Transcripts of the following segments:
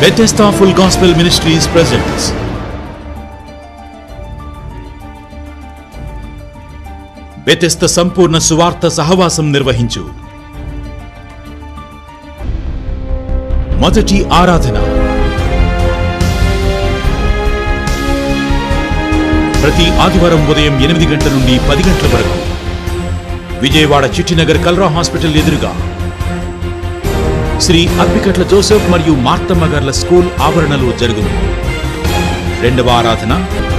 Bethesda Full Gospel Ministries presents Bethesda సంపూర్ణ సువార్త సహవాసం నిర్వహించు మొదటి ఆరాధన ప్రతి ఆదివారం ఉదయం ఎనిమిది గంటల నుండి పది గంటల వరకు విజయవాడ చిట్టినగర్ కల్రా హాస్పిటల్ ఎదురుగా శ్రీ అప్పికట్ల జోసెఫ్ మరియు మార్తమ్మ గార్ల స్కూల్ ఆవరణలో జరుగును రెండవ ఆరాధన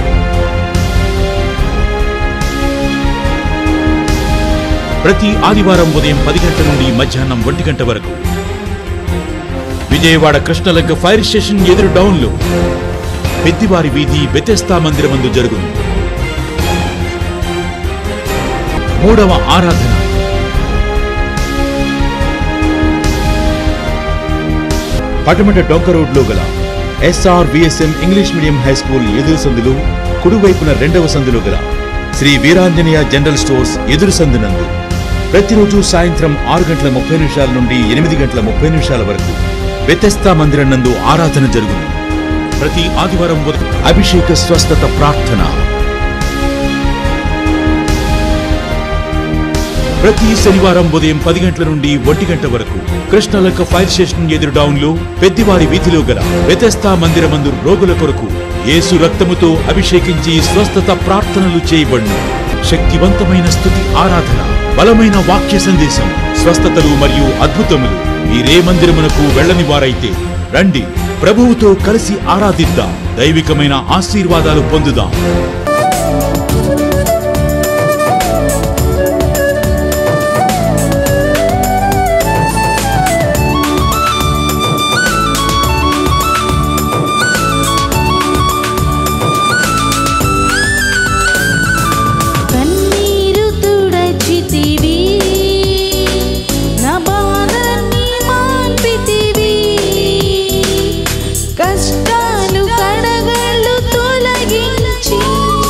ప్రతి ఆదివారం ఉదయం పది గంటల నుండి మధ్యాహ్నం ఒంటి గంట వరకు విజయవాడ కృష్ణలంక ఫైర్ స్టేషన్ ఎదురు డౌన్లో పెద్దివారి వీధి బెతెస్తా మందిరమందు జరుగును మూడవ ఆరాధన పటమట డొంక రోడ్లో గల SR VSM English medium high school ఎదురు సందులు కుడివైపున రెండవ సందులో గల శ్రీ వీరాంజనేయ జనరల్ స్టోర్స్ ఎదురు సందునందు ప్రతిరోజు సాయంత్రం ఆరు గంటల ముప్పై నిమిషాల నుండి ఎనిమిది గంటల ముప్పై నిమిషాల వరకు వ్యతస్థా మందిరం నందు ఆరాధన జరుగును ప్రతి ఆదివారం ఉదయం అభిషేక స్వస్థత ప్రార్థన ప్రతి శనివారం ఉదయం పది గంటల నుండి ఒంటి గంట వరకు కృష్ణలక్క ఫైర్ స్టేషన్ ఎదురు డౌన్ లో పెద్దివారి వీధిలో గల వ్యతస్థా మందిరమందు రోగుల కొరకు యేసు రక్తముతో అభిషేకించి స్వస్థత ప్రార్థనలు చేయబడును శక్తివంతమైన స్థుతి ఆరాధన బలమైన వాక్య సందేశం స్వస్థతలు మరియు అద్భుతములు మీరే మందిరమునకు వెళ్ళని వారైతే రండి ప్రభువుతో కలిసి ఆరాధిద్దాం దైవికమైన ఆశీర్వాదాలు పొందుదాం కన్నీరు తుడచితివి నా బాధని మాన్పితివి కష్టాలు కడగళ్ళు తొలగించి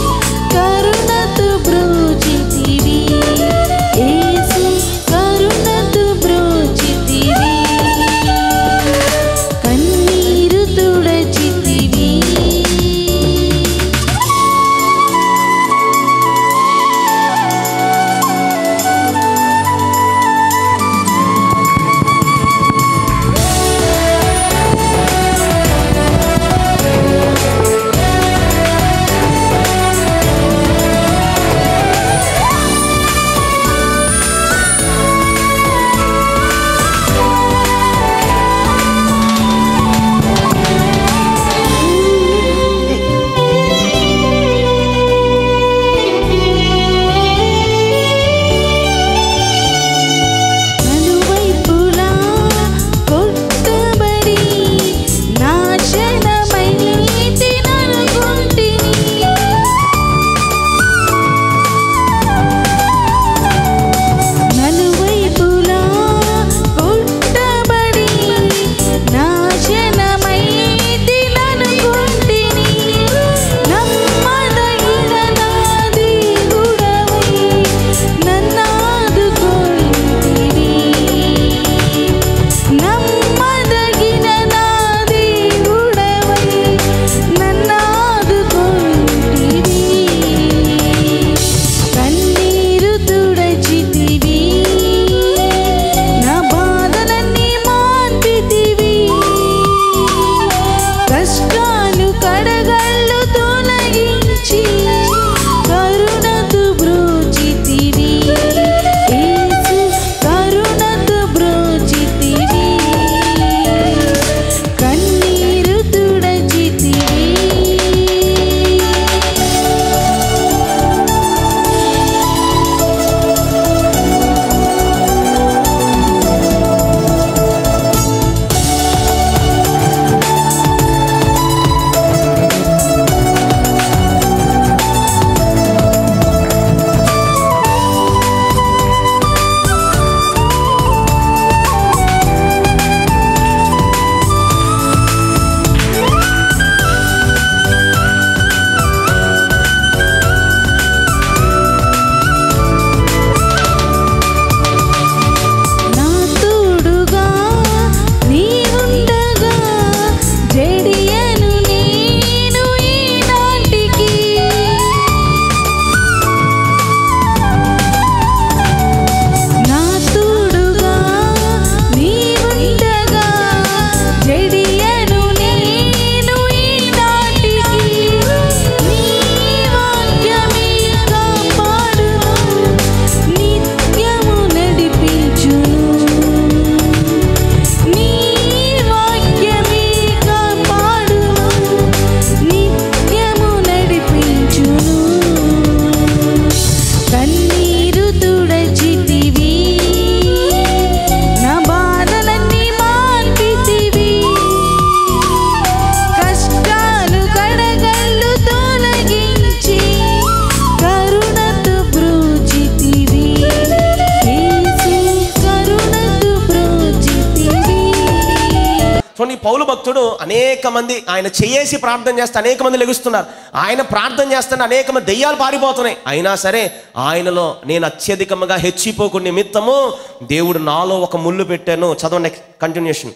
పౌలు భక్తుడు అనేక మంది ఆయన చేయేసి ప్రార్థన చేస్తే అనేక మంది లెగుస్తున్నారు ఆయన ప్రార్థన చేస్తున్న అనేక మంది దెయ్యాలు పారిపోతున్నాయి అయినా సరే ఆయనలో నేను అత్యధికంగా హెచ్చిపోకు నిమిత్తము దేవుడు నాలో ఒక ముళ్ళు పెట్టాను చదవండి కంటిన్యూషన్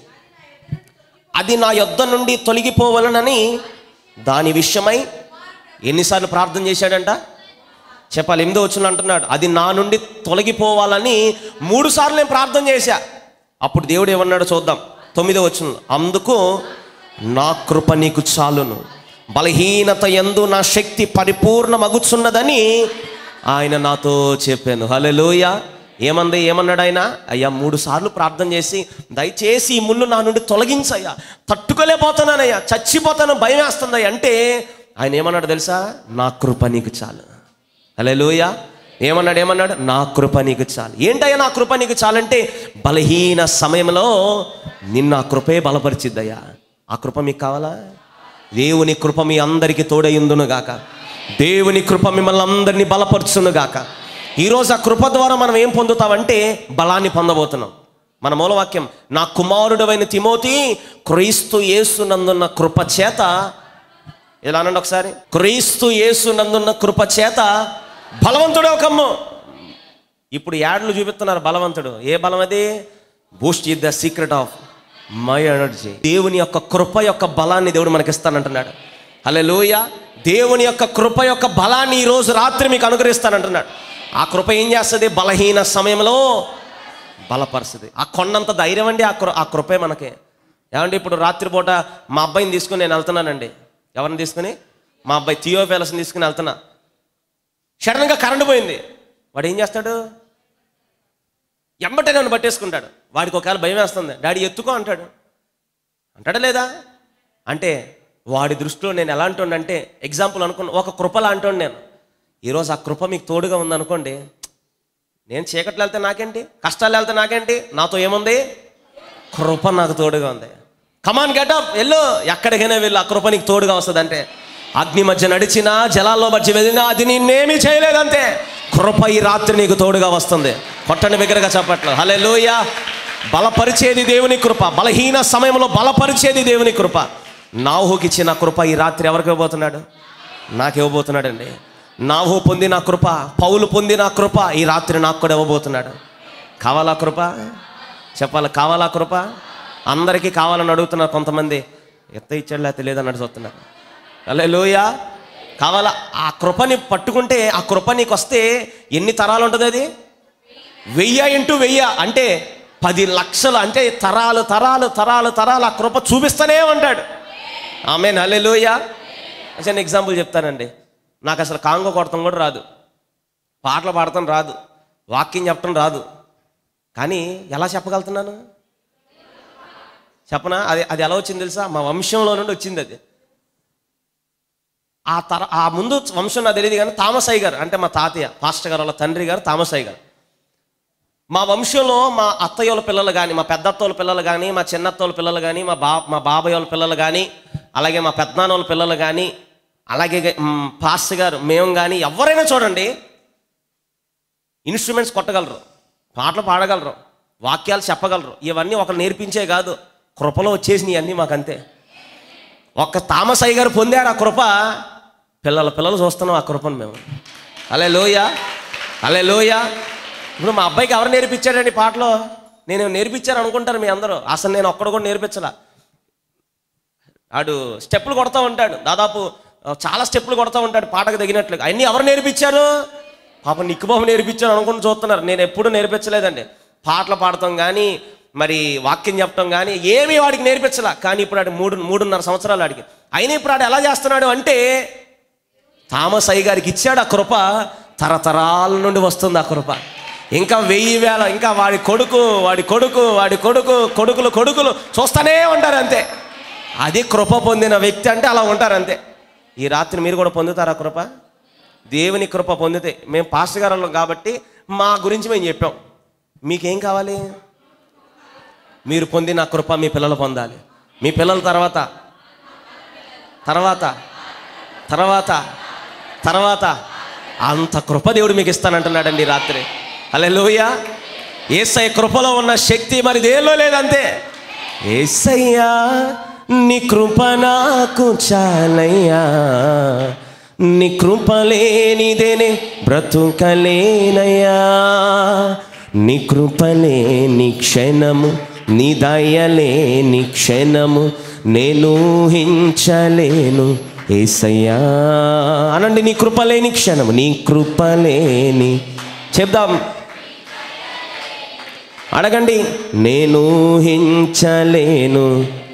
అది నా యొద్ద నుండి తొలగిపోవలనని దాని విషయమై ఎన్నిసార్లు ప్రార్థన చేశాడంట చెప్పాలి ఎనిమిదో వచ్చిన అంటున్నాడు అది నా నుండి తొలగిపోవాలని మూడు సార్లు నేను ప్రార్థన చేశా అప్పుడు దేవుడు ఏమన్నాడు చూద్దాం తొమ్మిదో వచ్చిన అందుకు నా కృప నీకు చాలును బలహీనత ఎందు నా శక్తి పరిపూర్ణమగుచున్నదని ఆయన నాతో చెప్పాను హలోయ ఏమంది ఏమన్నాడు ఆయన అయ్యా మూడు సార్లు ప్రార్థన చేసి దయచేసి ఈ ముళ్ళు నా నుండి తొలగించయ్యా తట్టుకోలేకపోతున్నానయ్యా చచ్చిపోతాను భయం వేస్తుందయ్యా అంటే ఆయన ఏమన్నాడు తెలుసా నా కృప నీకు చాలు హలోయ ఏమన్నాడు ఏమన్నాడు నా కృప నీకు చాలు ఏంటయ్యా నా కృప నీకు చాలంటే బలహీన సమయంలో నిన్న ఆ కృపే బలపరిచిద్దయ్యా ఆ కృప మీకు కావాలా దేవుని కృప మీ అందరికీ తోడయిందును గాక దేవుని కృప మిమ్మల్ని అందరినీ బలపరుచును గాక ఈరోజు ఆ కృప ద్వారా మనం ఏం పొందుతామంటే బలాన్ని పొందబోతున్నాం మన మూలవాక్యం నా కుమారుడమైన తిమోతి క్రీస్తు యేసు నందున్న కృప చేత ఇలా అనండి ఒకసారి క్రీస్తు యేసు నందున్న కృప చేత బలవంతుడే ఒకమ్ము ఇప్పుడు యాడ్లు చూపిస్తున్నారు బలవంతుడు ఏ బలం అది boost is the secret of my energy దేవుని యొక్క కృప యొక్క బలాన్ని దేవుడు మనకి ఇస్తానంటున్నాడు అలే లోయ దేవుని యొక్క కృప యొక్క బలాన్ని ఈ రోజు రాత్రి మీకు అనుగ్రహిస్తానంటున్నాడు ఆ కృప ఏం చేస్తుంది బలహీన సమయంలో బలపరుస్తుంది ఆ కొండంత ధైర్యం అండి ఆ కృ ఆ కృపే మనకి ఏమండి ఇప్పుడు రాత్రిపూట మా అబ్బాయిని తీసుకుని నేను వెళ్తున్నానండి ఎవరిని తీసుకుని మా అబ్బాయి థియోఫెలస్ని తీసుకుని వెళ్తున్నా సడన్గా కరెంటు పోయింది వాడు ఏం చేస్తాడు ఎంబటే నన్ను పట్టేసుకుంటాడు వాడికి ఒకవేళ భయం వేస్తుంది డాడీ ఎత్తుకో అంటాడు అంటాడా లేదా అంటే వాడి దృష్టిలో నేను ఎలా అంటుండంటే ఎగ్జాంపుల్ అనుకున్న ఒక కృపలా అంటుండు నేను ఈరోజు ఆ కృప మీకు తోడుగా ఉందనుకోండి నేను చీకట్లో వెళ్తే నాకేంటి కష్టాలు వెళ్తే నాకేంటి నాతో ఏముంది కృప నాకు తోడుగా ఉంది కమాన్ గెటప్ వెళ్ళు ఎక్కడికైనా వెళ్ళు ఆ కృప నీకు తోడుగా వస్తుంది అంటే అగ్ని మధ్య నడిచినా జలాల్లో మధ్య వెళ్ళినా అది నిన్నేమీ చేయలేదంతే కృప ఈ రాత్రి నీకు తోడుగా వస్తుంది కొట్టని బిగ్గరగా చెప్పట్లు హలే లోయ బలపరిచేది దేవుని కృప బలహీన సమయంలో బలపరిచేది దేవుని కృప నాహుకి ఇచ్చిన కృప ఈ రాత్రి ఎవరికి ఇవ్వబోతున్నాడు నాకు ఇవ్వబోతున్నాడండి నాహు పొందిన కృప పౌలు పొందిన కృప ఈ రాత్రి నాకు కూడా ఇవ్వబోతున్నాడు కావాలా కృప చెప్పాలి కావాలా కృప అందరికీ కావాలని అడుగుతున్నారు కొంతమంది ఎత్త ఇచ్చాడు లేకపోతే లేదని అడుగుతున్నారు అలే లోయ కావాలా ఆ కృపని పట్టుకుంటే ఆ కృప నీకు వస్తే ఎన్ని తరాలు ఉంటుంది అది వెయ్య ఇంటూ వెయ్య అంటే పది లక్షలు అంటే తరాలు తరాలు తరాలు తరాలు ఆ కృప చూపిస్తూనే ఉంటాడు ఆమె నల్లెలోయ చిన్న ఎగ్జాంపుల్ చెప్తానండి నాకు అసలు కాంగో కొడతాం కూడా రాదు పాటలు పాడటం రాదు వాక్యం చెప్పడం రాదు కానీ ఎలా చెప్పగలుగుతున్నాను చెప్పనా అది అది ఎలా వచ్చింది తెలుసా మా వంశంలో నుండి వచ్చింది అది ఆ తర ఆ ముందు వంశం నాకు తెలియదు కానీ తామసయ్య గారు అంటే మా తాతయ్య పాస్టర్ గారు వాళ్ళ తండ్రి గారు తామసయ్య గారు మా వంశంలో మా అత్తయ్యోళ్ళ పిల్లలు కానీ మా పెద్దత్తోళ్ళ పిల్లలు కానీ మా చిన్నత్తోళ్ళ పిల్లలు కానీ మా బా మా బాబాయ్ వాళ్ళ పిల్లలు కానీ అలాగే మా పెద్దనాన్నోళ్ళ పిల్లలు కానీ అలాగే మ్, పాస్టర్ గారు మేము కానీ ఎవరైనా చూడండి ఇన్స్ట్రుమెంట్స్ కొట్టగలరు పాటలు పాడగలరు వాక్యాలు చెప్పగలరు ఇవన్నీ ఒకరు నేర్పించే కాదు కృపలో వచ్చేసినాయి అన్నీ మాకంతే ఒక్క తామసయ్య గారు పొందారు ఆ కృప పిల్లల పిల్లలు చూస్తున్నాం ఆ కృపను మేము అలే లోయ అలే లోయ ఇప్పుడు మా అబ్బాయికి ఎవరు నేర్పించాడండి పాటలో నేను నేర్పించాను అనుకుంటారు మీ అందరూ అసలు నేను ఒక్కడు కూడా నేర్పించలా ఆడు స్టెప్పులు కొడతా ఉంటాడు దాదాపు ఆ, చాలా స్టెప్పులు కొడతా ఉంటాడు పాటకు తగినట్లుగా అన్నీ ఎవరు నేర్పించారు పాప నిక్కుబాబు నేర్పించాను అనుకుని చూస్తున్నారు నేను ఎప్పుడూ నేర్పించలేదండి పాటలు పాడటం కానీ మరి వాక్యం చెప్పడం కానీ ఏమీ వాడికి నేర్పించలా కానీ ఇప్పుడు ఆడు మూడు మూడున్నర సంవత్సరాలు ఆడికి అయినా ఇప్పుడు ఆడు ఎలా చేస్తున్నాడు అంటే థామస్ అయ్య గారికి ఇచ్చాడు ఆ కృప తరతరాల నుండి వస్తుంది ఆ కృప ఇంకా వెయ్యి వేల ఇంకా వాడి కొడుకు వాడి కొడుకు వాడి కొడుకు కొడుకులు కొడుకులు చూస్తూనే ఉంటారు అంతే అది కృప పొందిన వ్యక్తి అంటే అలా ఉంటారు అంతే ఈ రాత్రి మీరు కూడా పొందుతారా కృప దేవుని కృప పొందితే మేము పాస్టర్ గారు కాబట్టి మా గురించి మేము చెప్పాం మీకేం కావాలి మీరు పొందిన కృప మీ పిల్లలు పొందాలి మీ పిల్లల తర్వాత తర్వాత తర్వాత తర్వాత అంత కృప దేవుడు మీకు ఇస్తానంటున్నాడండి ఈ రాత్రి అలే లోయ ఏసై కృపలో ఉన్న శక్తి మరి దేనిలో లేదంతే ఏసయ్యా నీ కృప నాకు చాలయ్యా నీ కృప లేనిదేనే బ్రతుకలేనయ్యా నీ కృప లేని క్షణము నీ దయలేని క్షణము నేను ఊహించలేను ఏసయ్యా అనండి నీ కృప లేని క్షణము నీ కృప లేని చెప్దాం అడగండి నేను ఊహించలేను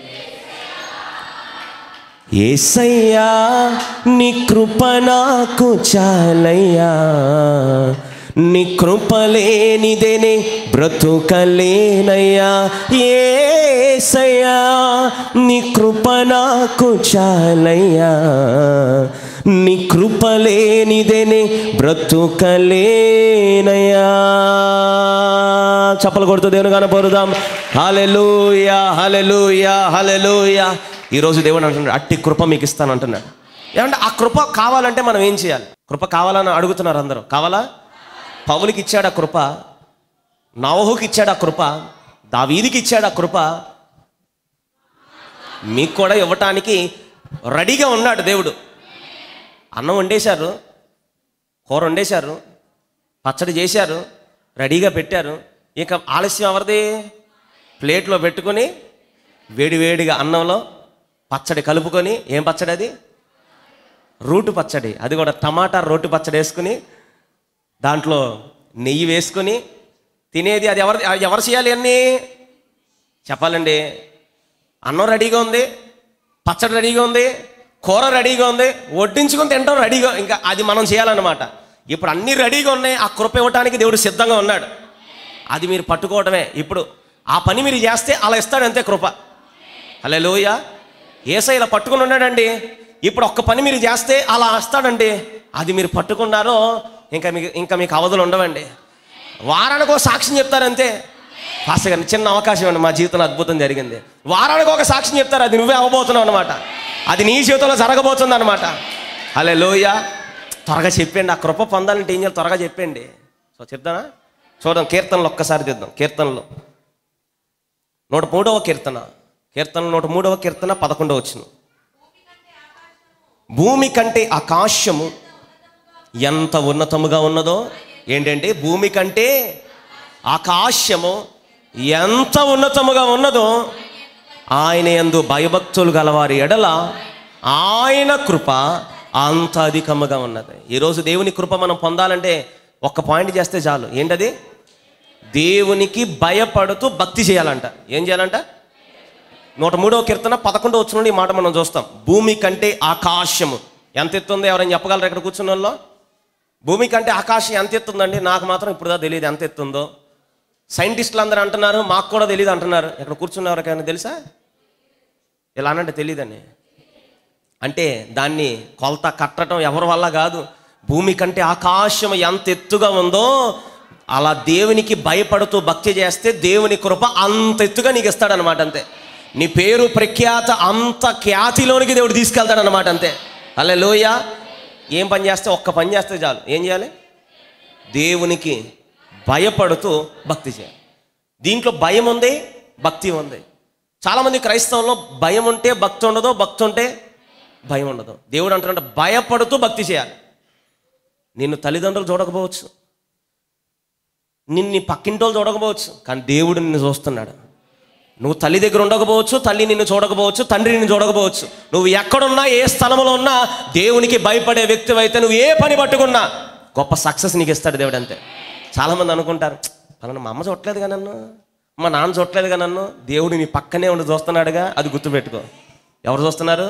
ఏసయ్యా నీ కృప నాకు చాలయ్యా నీ కృప లేనిదేనే బ్రతుకలేనయ్యా ఏసయ్యా నీ కృప నాకు చాలయ్యా నీ కృప లేనిదేనే బ్రతుకలేనయ్యా చప్పలు కొడుతూ దేవుని కనపరుదాం హలెలూయా హలెలూయా హలెలూయా ఈరోజు దేవుడు అంటున్నాడు అట్టి కృప మీకు ఇస్తాను అంటున్నాడు ఏమంటే ఆ కృప కావాలంటే మనం ఏం చేయాలి కృప కావాలని అడుగుతున్నారు అందరూ కావాలా పౌలికి ఇచ్చాడు ఆ కృప నవహుకి ఇచ్చాడు ఆ కృప దావీదికి ఇచ్చాడు ఆ కృప మీకు కూడా ఇవ్వటానికి రెడీగా ఉన్నాడు దేవుడు అన్నం వండేశారు కూర వండేశారు పచ్చడి చేశారు రెడీగా పెట్టారు ఇక ఆలస్యం ఎవరిది ప్లేట్లో పెట్టుకొని వేడివేడిగా అన్నంలో పచ్చడి కలుపుకొని ఏం పచ్చడి అది రూటు పచ్చడి అది కూడా టమాటా రోటి పచ్చడి వేసుకుని దాంట్లో నెయ్యి వేసుకొని తినేది అది ఎవరు ఎవరు చేయాలి అన్నీ చెప్పాలండి అన్నం రెడీగా ఉంది పచ్చడి రెడీగా ఉంది కూర రెడీగా ఉంది వడ్డించుకొని తింటాం రెడీగా ఇంకా అది మనం చేయాలన్నమాట ఇప్పుడు అన్నీ రెడీగా ఉన్నాయి ఆ కృప ఇవ్వటానికి దేవుడు సిద్ధంగా ఉన్నాడు అది మీరు పట్టుకోవడమే ఇప్పుడు ఆ పని మీరు చేస్తే అలా ఇస్తాడు అంతే కృప అలే లోయ ఏసై ఇలా పట్టుకుని ఉన్నాడండి ఇప్పుడు ఒక్క పని మీరు చేస్తే అలా వస్తాడండి అది మీరు పట్టుకున్నారో ఇంకా మీకు ఇంకా మీకు అవధులు ఉండవండి వారానికి ఒక సాక్ష్యం చెప్తారంతే పాస్టర్ గారిని చిన్న అవకాశం అండి మా జీవితంలో అద్భుతం జరిగింది వారానికి ఒక సాక్ష్యం చెప్తారు అది నువ్వే అవ్వబోతున్నావు అనమాట అది నీ జీవితంలో జరగబోతుంది అనమాట అలే లోయ త్వరగా చెప్పండి ఆ కృప పొందాలంటే ఏం చేయాలి త్వరగా చెప్పండి సో చెప్తానా చూద్దాం కీర్తనలు ఒక్కసారి తెద్దాం కీర్తనలు నూట మూడవ కీర్తన కీర్తన నూట మూడవ కీర్తన పదకొండవ వచ్చిన భూమి కంటే ఆకాశము ఎంత ఉన్నతముగా ఉన్నదో ఏంటంటే భూమి కంటే ఆకాశము ఎంత ఉన్నతముగా ఉన్నదో ఆయన యందు భయభక్తులు గలవారి ఎడల ఆయన కృప అంత అధికముగా ఉన్నది ఈరోజు దేవుని కృప మనం పొందాలంటే ఒక్క పాయింట్ చేస్తే చాలు ఏంటది దేవునికి భయపడుతూ భక్తి చేయాలంట ఏం చేయాలంట నూట మూడవ కీర్తన పదకొండవ వచ్చిన నుండి ఈ మాట మనం చూస్తాం భూమి కంటే ఆకాశము ఎంత ఎత్తుందో ఎవరైనా చెప్పగలరు ఇక్కడ కూర్చున్న వాళ్ళు భూమి కంటే ఆకాశం ఎంత ఎత్తుందండి నాకు మాత్రం ఇప్పుడు తెలియదు ఎంత ఎత్తుందో సైంటిస్టులు అందరూ అంటున్నారు మాకు కూడా తెలియదు అంటున్నారు ఇక్కడ కూర్చున్న ఎవరికైనా తెలుసా ఇలా అనంటే తెలియదని అంటే దాన్ని కొలత కట్టడం ఎవరి వల్ల కాదు భూమి కంటే ఆకాశం ఎంత ఎత్తుగా ఉందో అలా దేవునికి భయపడుతూ భక్తి చేస్తే దేవుని కృప అంత ఎత్తుగా నీకు ఇస్తాడనమాట అంతే నీ పేరు ప్రఖ్యాత అంత ఖ్యాతిలోనికి దేవుడు తీసుకెళ్తాడనమాట అంతే అలా లోయ ఏం పని చేస్తే ఒక్క పని చేస్తే చాలు ఏం చేయాలి దేవునికి భయపడుతూ భక్తి చేయాలి దీంట్లో భయం ఉంది భక్తి ఉంది చాలామంది క్రైస్తవంలో భయం ఉంటే భక్తి ఉండదు భక్తి ఉంటే భయం ఉండదు దేవుడు అంటున్నాడు భయపడుతూ భక్తి చేయాలి నిన్ను తల్లిదండ్రులు చూడకపోవచ్చు నిన్ను నీ పక్కింటోళ్ళు చూడకపోవచ్చు కానీ దేవుడు నిన్ను చూస్తున్నాడు నువ్వు తల్లి దగ్గర ఉండకపోవచ్చు తల్లి నిన్ను చూడకపోవచ్చు తండ్రి నిన్ను చూడకపోవచ్చు నువ్వు ఎక్కడున్నా ఏ స్థలంలో ఉన్నా దేవునికి భయపడే వ్యక్తి అయితే నువ్వు ఏ పని పట్టుకున్నా గొప్ప సక్సెస్ నీకు ఇస్తాడు దేవుడు అంతే చాలామంది అనుకుంటారు పలానా మా అమ్మ చూడలేదుగా నన్ను మా నాన్న చూడలేదుగా నన్ను దేవుడు నీ పక్కనే ఉండి చూస్తున్నాడుగా అది గుర్తుపెట్టుకో ఎవరు చూస్తున్నారు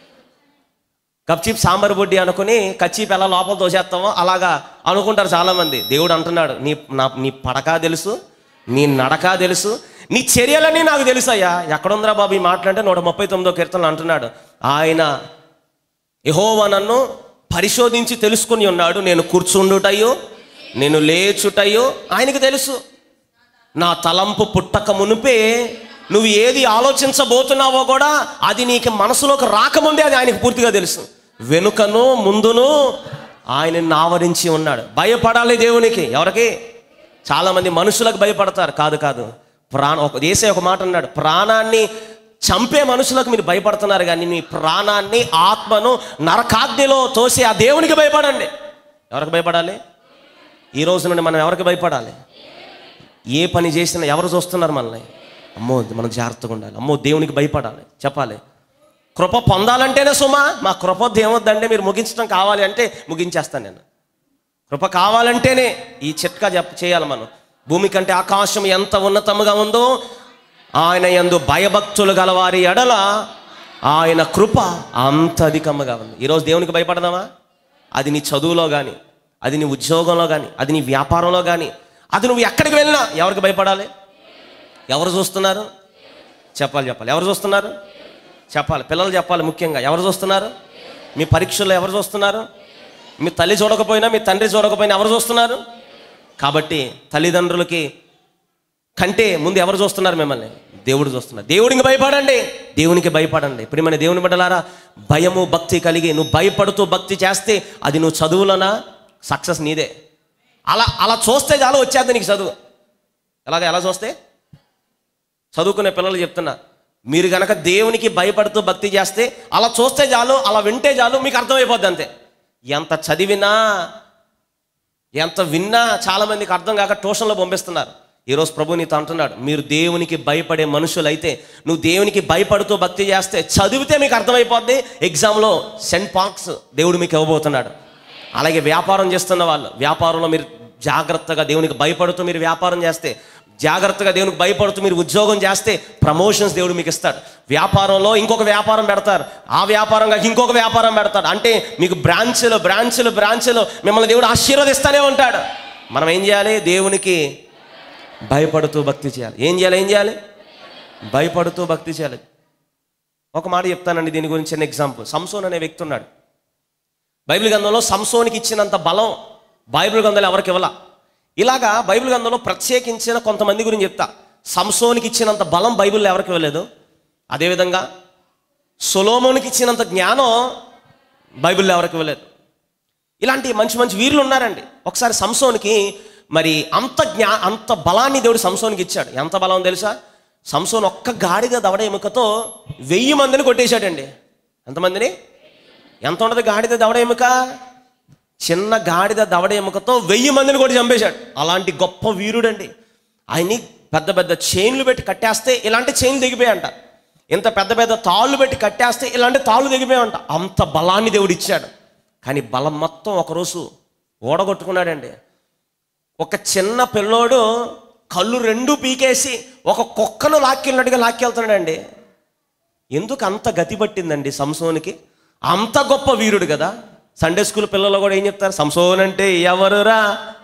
కప్చీప్ సాంబార్ బొడ్డి అనుకుని కచ్చీప్ ఎలా లోపల తోసేస్తామో అలాగా అనుకుంటారు చాలామంది దేవుడు అంటున్నాడు నీ నా నీ పడక తెలుసు నీ నడక తెలుసు నీ చర్యలన్నీ నాకు తెలుసు అయ్యా ఎక్కడుందిరా బాబు ఈ మాట్లాడితే నూట ముప్పై తొమ్మిదో కీర్తనలు అంటున్నాడు ఆయన యహోవా నన్ను పరిశోధించి తెలుసుకుని ఉన్నాడు నేను కూర్చుండుటయో నేను లేచుటయో ఆయనకు తెలుసు నా తలంపు పుట్టక మునిపే నువ్వు ఏది ఆలోచించబోతున్నావో కూడా అది నీకు మనసులోకి రాకముందే అది ఆయనకు పూర్తిగా తెలుసు వెనుకను ముందును ఆయన ఆవరించి ఉన్నాడు భయపడాలి దేవునికి ఎవరికి చాలామంది మనుషులకు భయపడతారు కాదు కాదు ప్రాణ ఒక దేశే ఒక మాట అన్నాడు ప్రాణాన్ని చంపే మనుషులకు మీరు భయపడుతున్నారు కానీ మీ ప్రాణాన్ని ఆత్మను నరకాగ్నిలో తోసి ఆ దేవునికి భయపడండి ఎవరికి భయపడాలి ఈ రోజు నుండి మనం ఎవరికి భయపడాలి ఏ పని చేసినా ఎవరు చూస్తున్నారు మనల్ని అమ్మో మనం జాగ్రత్తగా ఉండాలి అమ్మో దేవునికి భయపడాలి చెప్పాలి కృప పొందాలంటేనే సుమా మా కృప దేవద్దంటే మీరు ముగించడం కావాలి అంటే ముగించేస్తాను నేను కృప కావాలంటేనే ఈ చిట్కా చెప్ప చేయాలి మనం భూమి కంటే ఆకాశం ఎంత ఉన్నతముగా ఉందో ఆయన యందు భయభక్తులు గలవారి ఎడల ఆయన కృప అంత అధికముగా ఉంది ఈరోజు దేవునికి భయపడదామా అది నీ చదువులో కానీ అది నీ ఉద్యోగంలో కానీ అది నీ వ్యాపారంలో కానీ అది నువ్వు ఎక్కడికి వెళ్ళినా ఎవరికి భయపడాలి ఎవరు చూస్తున్నారు చెప్పాలి చెప్పాలి ఎవరు చూస్తున్నారు చెప్పాలి పిల్లలు చెప్పాలి ముఖ్యంగా ఎవరు చూస్తున్నారు మీ పరీక్షల్లో ఎవరు చూస్తున్నారు మీ తల్లి చూడకపోయినా మీ తండ్రి చూడకపోయినా ఎవరు చూస్తున్నారు కాబట్టి తల్లిదండ్రులకి కంటే ముందు ఎవరు చూస్తున్నారు మిమ్మల్ని దేవుడు చూస్తున్నారు దేవుడికి భయపడండి దేవునికి భయపడండి ఇప్పుడు మన దేవుని బిడ్డలారా భయము భక్తి కలిగి నువ్వు భయపడుతూ భక్తి చేస్తే అది నువ్వు చదువులోనా సక్సెస్ నీదే అలా అలా చూస్తే చాలు వచ్చేది నీకు చదువు ఎలాగ ఎలా చూస్తే చదువుకునే పిల్లలు చెప్తున్నా మీరు గనక దేవునికి భయపడుతూ భక్తి చేస్తే అలా చూస్తే చాలు అలా వింటే చాలు మీకు అర్థమైపోద్ది అంతే ఎంత చదివినా ఎంత విన్నా చాలా మందికి అర్థం కాక ట్యూషన్లో పంపిస్తున్నారు ఈరోజు ప్రభు నీతో అంటున్నాడు మీరు దేవునికి భయపడే మనుషులైతే నువ్వు దేవునికి భయపడుతూ భక్తి చేస్తే చదివితే మీకు అర్థమైపోద్ది ఎగ్జామ్లో సెంట్ పార్క్స్ దేవుడు మీకు ఇవ్వబోతున్నాడు అలాగే వ్యాపారం చేస్తున్న వాళ్ళు వ్యాపారంలో మీరు జాగ్రత్తగా దేవునికి భయపడుతూ మీరు వ్యాపారం చేస్తే జాగ్రత్తగా దేవునికి భయపడుతూ మీరు ఉద్యోగం చేస్తే ప్రమోషన్స్ దేవుడు మీకు ఇస్తాడు వ్యాపారంలో ఇంకొక వ్యాపారం పెడతారు ఆ వ్యాపారం కాక ఇంకొక వ్యాపారం పెడతాడు అంటే మీకు బ్రాంచ్లు బ్రాంచ్లు బ్రాంచ్లు మిమ్మల్ని దేవుడు ఆశీర్వదిస్తూనే ఉంటాడు మనం ఏం చేయాలి దేవునికి భయపడుతూ భక్తి చేయాలి ఏం చేయాలి ఏం చేయాలి భయపడుతూ భక్తి చేయాలి ఒక మాట చెప్తానండి దీని గురించి చిన్న ఎగ్జాంపుల్ సంసోన్ అనే వ్యక్తి ఉన్నాడు బైబిల్ గ్రంథంలో సంసోనికి ఇచ్చినంత బలం బైబిల్ గ్రంథంలో ఎవరికి ఇవ్వాల ఇలాగా బైబిల్ గ్రంథంలో ప్రత్యేకించిన కొంతమంది గురించి చెప్తా సంసోనికి ఇచ్చినంత బలం బైబిల్లో ఎవరికి ఇవ్వలేదు అదేవిధంగా సొలోమోనికి ఇచ్చినంత జ్ఞానం బైబిల్లో ఎవరికి ఇవ్వలేదు ఇలాంటి మంచి మంచి వీరులు ఉన్నారండి ఒకసారి సంసోనికి మరి అంత జ్ఞా అంత బలాన్ని దేవుడు సంసోనికి ఇచ్చాడు ఎంత బలం తెలుసా సంసోన్ ఒక్క గాడిద దవడ ఎముకతో వెయ్యి మందిని కొట్టేశాడండి ఎంతమందిని ఎంత ఉండదు గాడిద దవడ ఎముక చిన్న గాడిద దవడ ఎముకతో వెయ్యి మందిని కొట్టి చంపేశాడు అలాంటి గొప్ప వీరుడండి ఆయన్ని పెద్ద పెద్ద చైన్లు పెట్టి కట్టేస్తే ఇలాంటి చైన్లు దిగిపోయాయంట ఇంత పెద్ద పెద్ద తాళ్ళు పెట్టి కట్టేస్తే ఇలాంటి తాళ్ళు దిగిపోయాయంట అంత బలాన్ని దేవుడు ఇచ్చాడు కానీ బలం మొత్తం ఒకరోజు ఓడగొట్టుకున్నాడండి ఒక చిన్న పిల్లోడు కళ్ళు రెండు పీకేసి ఒక కుక్కను లాక్కెళ్ళినట్టుగా లాక్కెళ్తున్నాడండి ఎందుకు అంత గతి పట్టిందండి సంసోనికి అంత గొప్ప వీరుడు కదా సండే స్కూల్ పిల్లలు కూడా ఏం చెప్తారు సంసోన్ అంటే ఎవరురా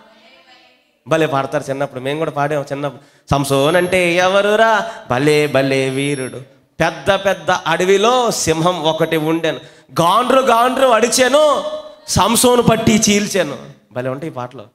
భలే పాడతారు చిన్నప్పుడు మేము కూడా పాడాము చిన్నప్పుడు సంసోన్ అంటే ఎవరురా భలే భలే వీరుడు పెద్ద పెద్ద అడవిలో సింహం ఒకటి ఉండెను గాండ్రు గాండ్రు అడిచాను సంసోను పట్టి చీల్చాను భలే ఉంటాయి ఈ పాటలు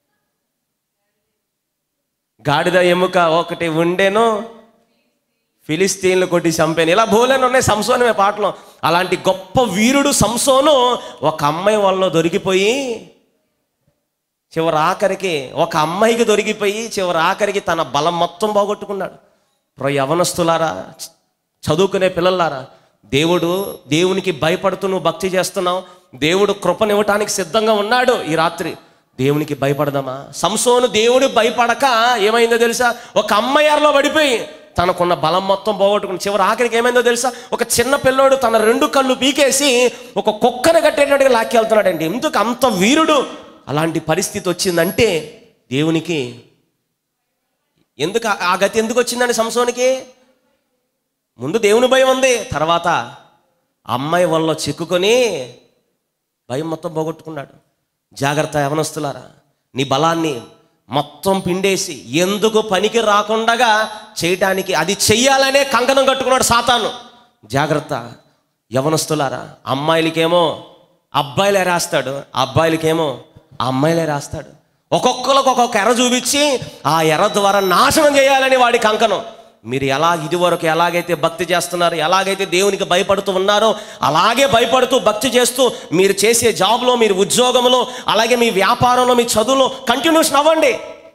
గాడిద ఎముక ఒకటి ఉండెను ఫిలిస్తీన్లు కొట్టి చంపాను ఇలా బోలేని ఉన్నాయి సంసోనమే పాటలో అలాంటి గొప్ప వీరుడు సంసోను ఒక అమ్మాయి వల్ల దొరికిపోయి చివరి ఆఖరికి ఒక అమ్మాయికి దొరికిపోయి చివరి ఆఖరికి తన బలం మొత్తం పోగొట్టుకున్నాడు ప్రో యవనస్తులారా చ- చదువుకునే పిల్లలారా దేవుడు దేవునికి భయపడుతూ నువ్వు భక్తి చేస్తున్నావు దేవుడు కృపనివ్వటానికి సిద్ధంగా ఉన్నాడు ఈ రాత్రి దేవునికి భయపడదామా సంసోను దేవుడు భయపడక ఏమైందో తెలుసా ఒక అమ్మాయిలో పడిపోయి తనకున్న బలం మొత్తం పోగొట్టుకుని చివరి ఆఖరికి ఏమైందో తెలుసా ఒక చిన్న పిల్లోడు తన రెండు కళ్ళు పీకేసి ఒక కుక్కను కట్టేటట్టుగా లాక్కెళ్తున్నాడండి ఎందుకు అంత వీరుడు అలాంటి పరిస్థితి వచ్చిందంటే దేవునికి ఎందుకు ఆ- ఆ గతి ఎందుకు వచ్చిందండి సంసోనికి ముందు దేవుని భయం ఉంది తర్వాత అమ్మాయి వల్ల చిక్కుకొని భయం మొత్తం పోగొట్టుకున్నాడు జాగ్రత్త యవనస్తులారా నీ బలాన్ని మొత్తం పిండేసి ఎందుకు పనికి రాకుండగా చేయటానికి అది చెయ్యాలనే కంకణం కట్టుకున్నాడు సాతాను జాగ్రత్త యవనస్తులారా అమ్మాయిలకేమో అబ్బాయిలే రాస్తాడు అబ్బాయిలకేమో అమ్మాయిలే రాస్తాడు ఒక్కొక్కరికి ఒక్కొక్క ఎర్ర చూపించి ఆ ఎర్ర ద్వారా నాశనం చేయాలని వాడి కంకణం మీరు ఎలా ఇదివరకు ఎలాగైతే భక్తి చేస్తున్నారు ఎలాగైతే దేవునికి భయపడుతూ ఉన్నారో అలాగే భయపడుతూ భక్తి చేస్తూ మీరు చేసే జాబ్లో మీరు ఉద్యోగంలో అలాగే మీ వ్యాపారంలో మీ చదువులో కంటిన్యూషన్ అవ్వండి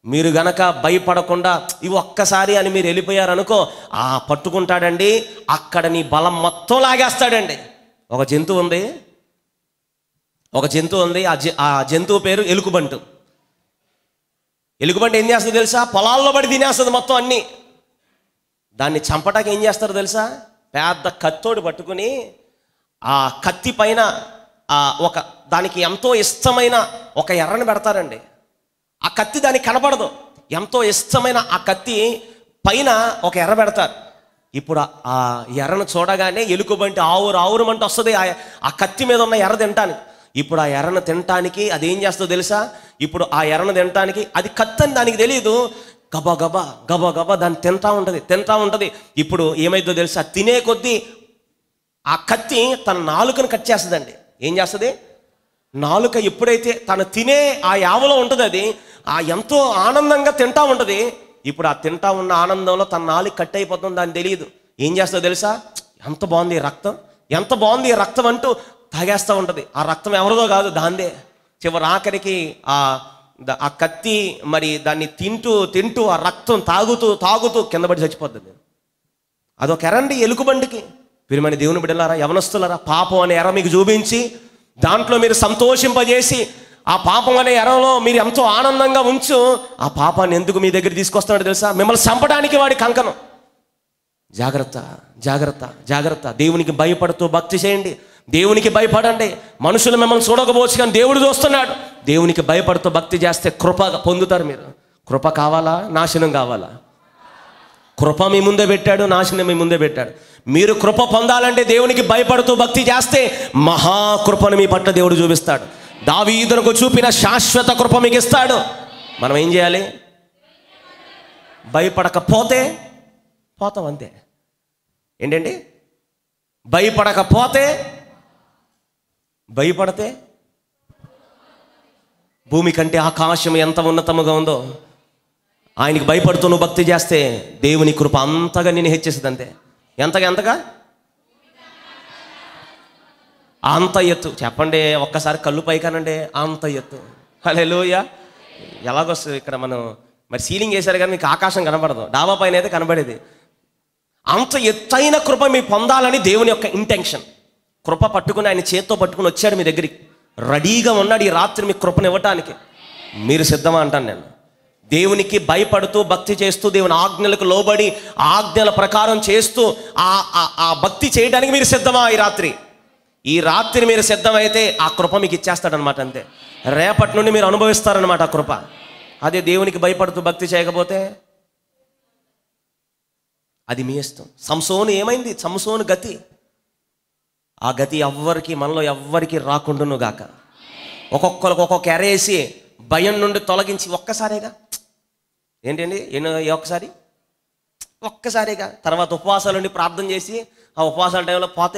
మీరు గనక భయపడకుండా ఇవి ఒక్కసారి అని మీరు వెళ్ళిపోయారనుకో ఆ పట్టుకుంటాడండి అక్కడ నీ బలం మొత్తం లాగేస్తాడండి ఒక జంతువు ఉంది ఒక జంతువు ఉంది ఆ జ ఆ జంతువు పేరు ఎలుగుబంటు ఎలుగుబంటి ఏం చేస్తుంది తెలుసా పొలాల్లో పడి తినేస్తుంది మొత్తం అన్నీ దాన్ని చంపటానికి ఏం చేస్తారు తెలుసా పెద్ద కత్తోడు పట్టుకుని ఆ కత్తి పైన ఆ ఒక దానికి ఎంతో ఇష్టమైన ఒక ఎర్రని పెడతారండి ఆ కత్తి దానికి కనపడదు ఎంతో ఇష్టమైన ఆ కత్తి పైన ఒక ఎర్ర పెడతారు ఇప్పుడు ఆ- ఆ ఎర్రను చూడగానే ఎలుకబంటి ఆవురు ఆవురమంటే వస్తుంది ఆ ఆ కత్తి మీద ఉన్న ఎర్ర తినటానికి ఇప్పుడు ఆ ఎర్రను తినటానికి అది ఏం చేస్తుందో తెలుసా ఇప్పుడు ఆ ఎర్రను తినటానికి అది కత్తి అని దానికి తెలియదు గబా గబా గబా గబా దాన్ని తింటా ఉంటుంది తింటా ఉంటుంది ఇప్పుడు ఏమైందో తెలుసా తినే కొద్దీ ఆ కత్తి తన నాలుకను కట్ చేస్తుందండి ఏం చేస్తుంది నాలుక ఎప్పుడైతే తను తినే ఆ యావలో ఉంటుంది అది ఆ ఎంతో ఆనందంగా తింటా ఉంటుంది ఇప్పుడు ఆ తింటా ఉన్న ఆనందంలో తన నాలుక కట్ అయిపోతుంది దాని తెలియదు ఏం చేస్తుందో తెలుసా ఎంత బాగుంది ఈ రక్తం ఎంత బాగుంది ఈ రక్తం అంటూ తాగేస్తూ ఉంటుంది ఆ రక్తం ఎవరిదో కాదు దాందే చివరి ఆఖరికి ఆ ద- ఆ కత్తి మరి దాన్ని తింటూ తింటూ ఆ రక్తం తాగుతూ తాగుతూ కింద పడి చచ్చిపోతుంది అదొక ఎరండి ఎలుకబండికి పిరిమని దేవుని బిడ్డలారా యవనస్తులారా పాపం అనే ఎర మీకు చూపించి దాంట్లో మీరు సంతోషింపజేసి ఆ పాపం అనే ఎరలో మీరు ఎంతో ఆనందంగా ఉంచు ఆ పాపాన్ని ఎందుకు మీ దగ్గర తీసుకొస్తున్నాడు తెలుసా మిమ్మల్ని చంపడానికి వాడి కంకణం జాగ్రత్త జాగ్రత్త జాగ్రత్త దేవునికి భయపడుతూ భక్తి చేయండి దేవునికి భయపడండి మనుషులు మిమ్మల్ని చూడకపోవచ్చు కానీ దేవుడు చూస్తున్నాడు దేవునికి భయపడుతూ భక్తి చేస్తే కృప పొందుతారు మీరు కృప కావాలా నాశనం కావాలా కృప మీ ముందే పెట్టాడు నాశనం మీ ముందే పెట్టాడు మీరు కృప పొందాలంటే దేవునికి భయపడుతూ భక్తి చేస్తే మహాకృపను మీ పట్ల దేవుడు చూపిస్తాడు దావీదునకు చూపిన శాశ్వత కృప మీకు ఇస్తాడు మనం ఏం చేయాలి భయపడకపోతే పోతాం అంతే ఏంటండి భయపడకపోతే భయపడితే భూమి కంటే ఆకాశం ఎంత ఉన్నతముగా ఉందో ఆయనకి భయపడుతూ నువ్వు భక్తి చేస్తే దేవుని కృప అంతగా నేను హెచ్చేస్తుంది అంతే ఎంతగా ఎంతగా అంత ఎత్తు చెప్పండి ఒక్కసారి కళ్ళు పైకానండి అంత ఎత్తు హలే లోయ ఎలాగొస్తుంది ఇక్కడ మనం మరి సీలింగ్ వేశారు కానీ మీకు ఆకాశం కనబడదు డాబా పైన అయితే కనబడేది అంత ఎత్తైన కృప మీరు పొందాలని దేవుని యొక్క ఇంటెన్షన్ కృప పట్టుకుని ఆయన చేత్తో పట్టుకుని వచ్చాడు మీ దగ్గరికి రెడీగా ఉన్నాడు ఈ రాత్రి మీకు కృపను ఇవ్వటానికి మీరు సిద్ధమా అంటాను నేను దేవునికి భయపడుతూ భక్తి చేస్తూ దేవుని ఆజ్ఞలకు లోబడి ఆ ఆజ్ఞల ప్రకారం చేస్తూ ఆ ఆ- ఆ భక్తి చేయడానికి మీరు సిద్ధమా ఈ రాత్రి ఈ రాత్రి మీరు సిద్ధమైతే ఆ కృప మీకు ఇచ్చేస్తాడనమాట అంతే రేపటి నుండి మీరు అనుభవిస్తారనమాట ఆ కృప అదే దేవునికి భయపడుతూ భక్తి చేయకపోతే అది మీ ఇష్టం సంసోను ఏమైంది సంసోను గతి ఆ గతి ఎవ్వరికి మనలో ఎవ్వరికి రాకుండాను గాక ఒక్కొక్కరికి ఒక్కొక్క ఎరేసి భయం నుండి తొలగించి ఒక్కసారిగా ఏంటండి ఎన్నో ఏ ఒక్కసారి ఒక్కసారిగా తర్వాత ఉపవాసాలు ఉండి ప్రార్థన చేసి ఆ ఉపవాసాల టైంలో పోతే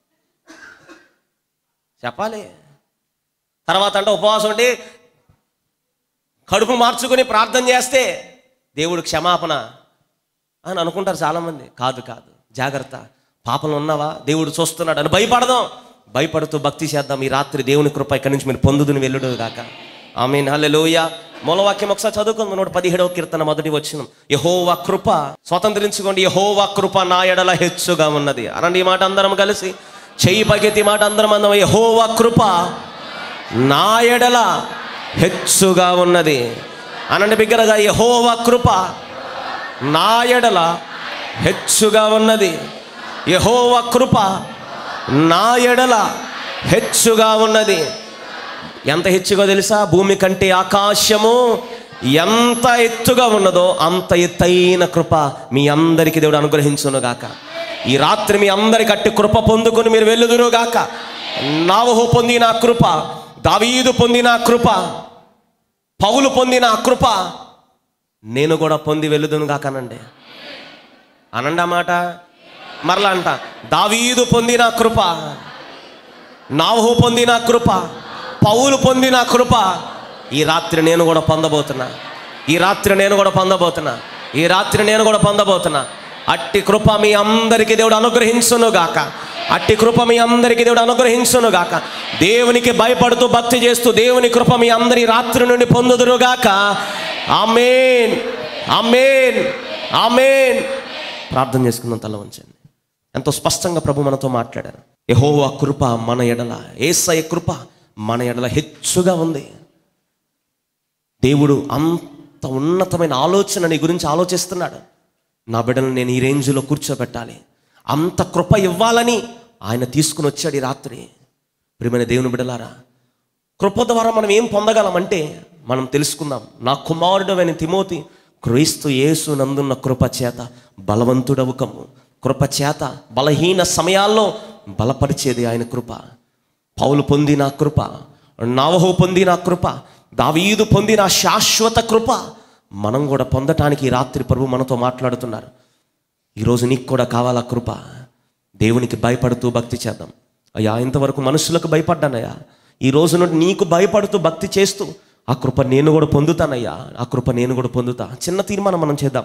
చెప్పాలి తర్వాత అంటే ఉపవాసం ఉండి కడుపు మార్చుకొని ప్రార్థన చేస్తే దేవుడు క్షమాపణ అని అనుకుంటారు చాలామంది కాదు కాదు జాగ్రత్త పాపంలో ఉన్నావా దేవుడు చూస్తున్నాడు అని భయపడదాం భయపడుతూ భక్తి చేద్దాం ఈ రాత్రి దేవుని కృప ఇక్కడి నుంచి మీరు పొందుదుని వెళ్ళుడు కాక ఆమె హల్లెలూయా మూలవాక్యం ఒకసారి చదువుకుందాం నూట పదిహేడవ కీర్తన మొదటి వచ్చిన యహోవా కృప స్వతంత్రించుకోండి యహోవా కృప నా ఎడల హెచ్చుగా ఉన్నది అనండి ఈ మాట అందరం కలిసి చెయ్యి పగెత్తి మాట అందరం అందం యహోవా కృప నా ఎడల హెచ్చుగా ఉన్నది అనండి బిగ్గరగా యహోవా కృప నా ఎడల హెచ్చుగా ఉన్నది యహోవ కృప నా ఎడల హెచ్చుగా ఉన్నది ఎంత హెచ్చుగా తెలుసా భూమి కంటే ఆకాశము ఎంత ఎత్తుగా ఉన్నదో అంత ఎత్తైన కృప మీ అందరికీ దేవుడు అనుగ్రహించునుగాక ఈ రాత్రి మీ అందరికి అట్టి కృప పొందుకొని మీరు వెళ్ళుదురుగాక నావహు పొందిన ఆ కృప దావీదు పొందిన ఆ కృప పౌలు పొందిన ఆ కృప నేను కూడా పొంది వెళ్ళుదును కాకనండి అనండి ఆ మాట మరలా అంట దావీదు పొందిన కృప నాహు పొందిన కృప పౌలు పొందిన కృప ఈ రాత్రి నేను కూడా పొందబోతున్నా ఈ రాత్రి నేను కూడా పొందబోతున్నా ఈ రాత్రి నేను కూడా పొందబోతున్నా అట్టి కృప మీ అందరికీ దేవుడు అనుగ్రహించును గాక అట్టి కృప మీ అందరికీ దేవుడు అనుగ్రహించును గాక దేవునికి భయపడుతూ భక్తి చేస్తూ దేవుని కృప మీ అందరి రాత్రి నుండి పొందుదురు గాక ఆమెన్ ఆమెన్ ఆమెన్ ప్రార్థన చేసుకుందాం తల వంచండి ఎంతో స్పష్టంగా ప్రభు మనతో మాట్లాడారు యెహోవా కృప మన ఎడల ఏసయ కృప మన ఎడల హెచ్చుగా ఉంది దేవుడు అంత ఉన్నతమైన ఆలోచన నీ గురించి ఆలోచిస్తున్నాడు నా బిడ్డను నేను ఈ రేంజ్లో కూర్చోబెట్టాలి అంత కృప ఇవ్వాలని ఆయన తీసుకుని వచ్చాడు ఈ రాత్రి ప్రియమైన దేవుని బిడ్డలారా కృప ద్వారా మనం ఏం పొందగలమంటే మనం తెలుసుకుందాం నా కుమారుడు అని తిమోతి క్రీస్తు యేసు నందున్న కృప చేత బలవంతుడవుకము కృప చేత బలహీన సమయాల్లో బలపరిచేది ఆయన కృప పౌలు పొందిన కృప నవహు పొందిన కృప దావీదు పొందిన శాశ్వత కృప మనం కూడా పొందటానికి ఈ రాత్రి ప్రభు మనతో మాట్లాడుతున్నారు ఈరోజు నీకు కూడా కావాలా కృప దేవునికి భయపడుతూ భక్తి చేద్దాం అయ్యా ఇంతవరకు మనుషులకు భయపడ్డానయ్యా ఈ రోజు నుండి నీకు భయపడుతూ భక్తి చేస్తూ ఆ కృప నేను కూడా పొందుతానయ్యా ఆ కృప నేను కూడా పొందుతా చిన్న తీర్మానం మనం చేద్దాం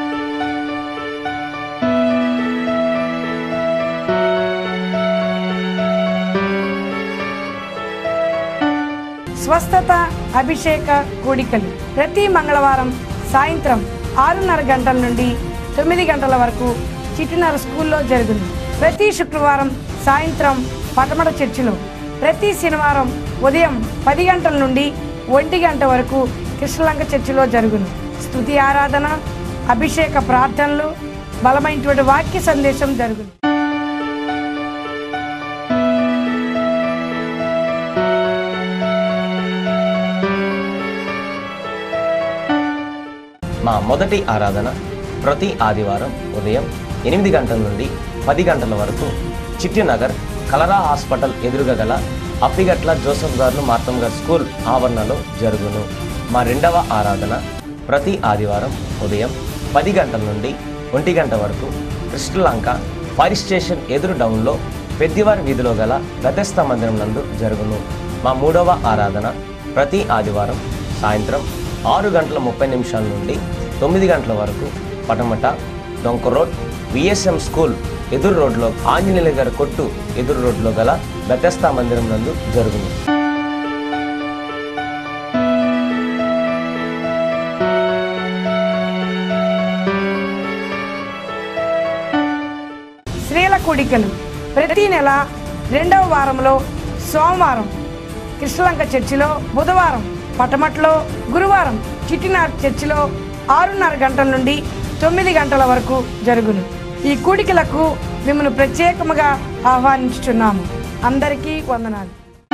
స్వస్థత అభిషేక కూడికలు ప్రతి మంగళవారం సాయంత్రం ఆరున్నర గంటల నుండి తొమ్మిది గంటల వరకు చిటినర స్కూల్లో జరుగును ప్రతి శుక్రవారం సాయంత్రం పటమట చర్చిలో ప్రతి శనివారం ఉదయం పది గంటల నుండి ఒంటి గంట వరకు కృష్ణలంక చర్చిలో జరుగును స్తుతి ఆరాధన అభిషేక ప్రార్థనలు బలమైనటువంటి వాక్య సందేశం జరుగును మా మొదటి ఆరాధన ప్రతి ఆదివారం ఉదయం ఎనిమిది గంటల నుండి పది గంటల వరకు చిట్టినగర్ కలరా హాస్పిటల్ ఎదురుగా గల అప్పిగట్ల జోసఫ్ గారు మార్తం గారు స్కూల్ ఆవరణలో జరుగును మా రెండవ ఆరాధన ప్రతి ఆదివారం ఉదయం పది గంటల నుండి ఒంటి గంట వరకు కృష్ణలంక ఫైర్ స్టేషన్ ఎదురు డౌన్లో పెద్దివారి వీధిలో గల గతస్థ మందిరం నందు జరుగును మా మూడవ ఆరాధన ప్రతి ఆదివారం సాయంత్రం ఆరు గంటల ముప్పై నిమిషాల నుండి తొమ్మిది గంటల వరకు పటమట డొంక రోడ్ విఎస్ఎం స్కూల్ ఎదురు రోడ్లో ఆంజనేయుల గారి కొట్టు ఎదురు రోడ్లో గల బెతస్తా మందిరం నందు జరుగును స్త్రీల కూడికలు ప్రతి నెల రెండవ వారంలో సోమవారం కృష్ణలంక చర్చిలో బుధవారం పటమట్లో గురువారం చిట్టినార్ చర్చిలో ఆరున్నర గంటల నుండి తొమ్మిది గంటల వరకు జరుగును ఈ కూడికలకు మిమ్మల్ని ప్రత్యేకముగా ఆహ్వానించుచున్నాము అందరికీ వందనాలు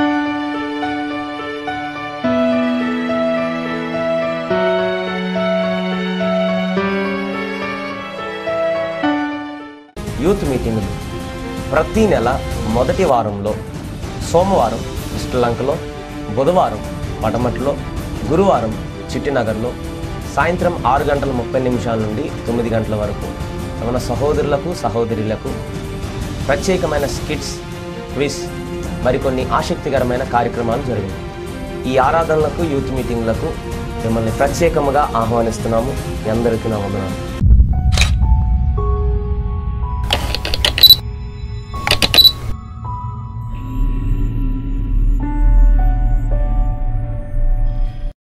యూత్ మీటింగులు ప్రతి నెల మొదటి వారంలో సోమవారం శ్రీలంకలో బుధవారం పటమట్లో గురువారం చిట్టినగర్లో సాయంత్రం ఆరు గంటల ముప్పై నిమిషాల నుండి తొమ్మిది గంటల వరకు మన సహోదరులకు సహోదరులకు ప్రత్యేకమైన స్కిట్స్ క్విజ్ మరికొన్ని ఆసక్తికరమైన కార్యక్రమాలు జరిగాయి ఈ ఆరాధనలకు యూత్ మీటింగ్లకు మిమ్మల్ని ప్రత్యేకముగా ఆహ్వానిస్తున్నాము మీ అందరికీ నా వందనాలు